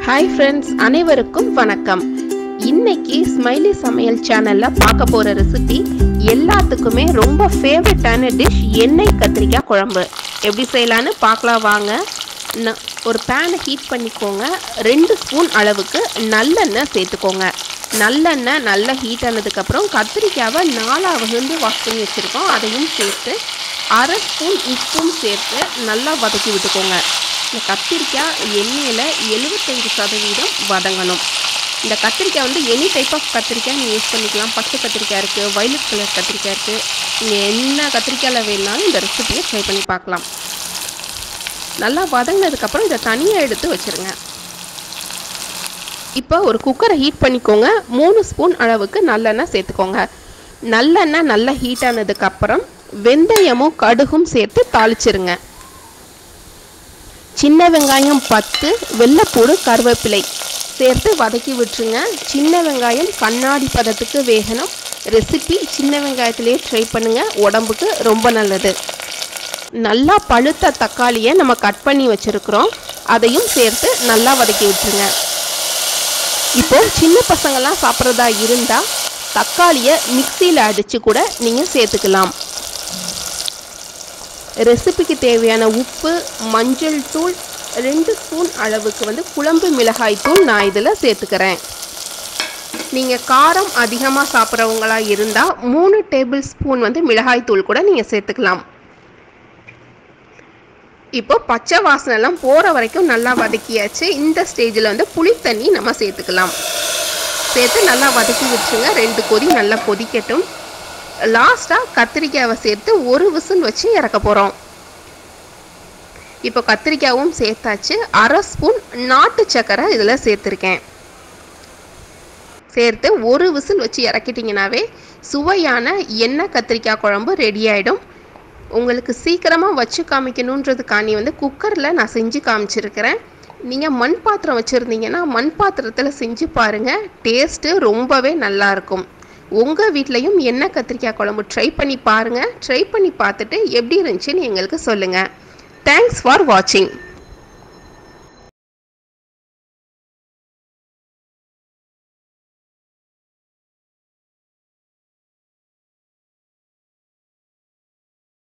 hi friends அனைவருக்கும் வணக்கம் இன்னைக்கு ஸ்மைலி சமையல் சேனல்ல பார்க்க போற ரெசிபி எல்லாத்துக்குமே ரொம்ப ஃபேவரட்டான டிஷ் எண்ணெய் கத்திரிக்காய் குழம்பு எப்படி செய்யலான்னு பார்க்கலாம் வாங்க ந- ஒரு பேனை ஹீட் பண்ணிக்கோங்க ரெண்டு ஸ்பூன் அளவுக்கு நல்லெண்ணெய் சேர்த்துக்கோங்க நல்லெண்ணெய் நல்லா ஹீட் ஆனதுக்கப்புறம் கத்திரிக்காவை நாலா வகுந்து வாஷ் பண்ணி வச்சுருக்கோம் அதையும் சேர்த்து அரை ஸ்பூன் உப்பும் சேர்த்து நல்லா வதக்கி விட்டுக்கோங்க இந்த கத்திரிக்காய் எண்ணெயில் எழுபத்தஞ்சு சதவீதம் வதங்கணும் இந்த கத்திரிக்காய் வந்து எனி டைப் ஆஃப் கத்திரிக்காய் நீங்கள் யூஸ் பண்ணிக்கலாம் பச்சை கத்திரிக்காய் இருக்குது வயலட் கலர் கத்திரிக்காய் இருக்குது நீங்கள் என்ன கத்திரிக்காயில் வேணாலும் இந்த ரெசிபியை ட்ரை பண்ணி பார்க்கலாம் நல்லா வதங்கினதுக்கப்புறம் இதை தனியாக எடுத்து வச்சுருங்க இப்போ ஒரு குக்கரை ஹீட் பண்ணிக்கோங்க மூணு ஸ்பூன் அளவுக்கு நல்லெண்ணெய் சேர்த்துக்கோங்க நல்லெண்ணெய் நல்லா ஹீட் ஆனதுக்கப்புறம் வெந்தயமும் கடுகும் சேர்த்து தாளிச்சிருங்க சின்ன வெங்காயம் பத்து வெள்ளைப்பூடு கருவேப்பிலை சேர்த்து வதக்கி விட்டுருங்க சின்ன வெங்காயம் கண்ணாடி பதத்துக்கு வேகணும் ரெசிபி சின்ன வெங்காயத்திலேயே ட்ரை பண்ணுங்க உடம்புக்கு ரொம்ப நல்லது நல்லா பழுத்த தக்காளியை நம்ம கட் பண்ணி வச்சுருக்குறோம் அதையும் சேர்த்து நல்லா வதக்கி விட்டுருங்க இப்போ சின்ன பசங்கள்லாம் சாப்பிட்றதா இருந்தால் தக்காளியை மிக்சியில் அடித்து கூட நீங்கள் சேர்த்துக்கலாம் ரெசிபிக்கு தேவையான உப்பு மஞ்சள் தூள் ரெண்டு ஸ்பூன் அளவுக்கு வந்து குழம்பு மிளகாய் தூள் நான் இதில் சேர்த்துக்கிறேன் நீங்கள் காரம் அதிகமாக சாப்பிட்றவங்களா இருந்தால் மூணு டேபிள் ஸ்பூன் வந்து மிளகாய் தூள் கூட நீங்கள் சேர்த்துக்கலாம் இப்போ பச்சை வாசனைலாம் போகிற வரைக்கும் நல்லா வதக்கியாச்சு இந்த ஸ்டேஜில் வந்து புளி தண்ணி நம்ம சேர்த்துக்கலாம் சேர்த்து நல்லா வதக்கி வச்சுங்க ரெண்டு கொதி நல்லா கொதிக்கட்டும் லாஸ்ட்டாக கத்திரிக்காவை சேர்த்து ஒரு விசில் வச்சு இறக்க போகிறோம் இப்போ கத்திரிக்காவும் சேர்த்தாச்சு அரை ஸ்பூன் நாட்டு சக்கரை இதில் சேர்த்துருக்கேன் சேர்த்து ஒரு விசில் வச்சு இறக்கிட்டிங்கனாவே சுவையான எண்ணெய் கத்திரிக்காய் குழம்பு ரெடி ஆகிடும் உங்களுக்கு சீக்கிரமாக வச்சு காமிக்கணுன்றதுக்காண்டி வந்து குக்கரில் நான் செஞ்சு காமிச்சிருக்கிறேன் நீங்கள் மண் பாத்திரம் வச்சுருந்தீங்கன்னா மண் பாத்திரத்தில் செஞ்சு பாருங்கள் டேஸ்ட்டு ரொம்பவே நல்லாயிருக்கும் உங்கள் வீட்லேயும் எண்ணெய் கத்திரிக்காய் குழம்பு ட்ரை பண்ணி பாருங்கள் ட்ரை பண்ணி பார்த்துட்டு எப்படி இருந்துச்சுன்னு எங்களுக்கு சொல்லுங்கள் தேங்க்ஸ் ஃபார் வாட்சிங்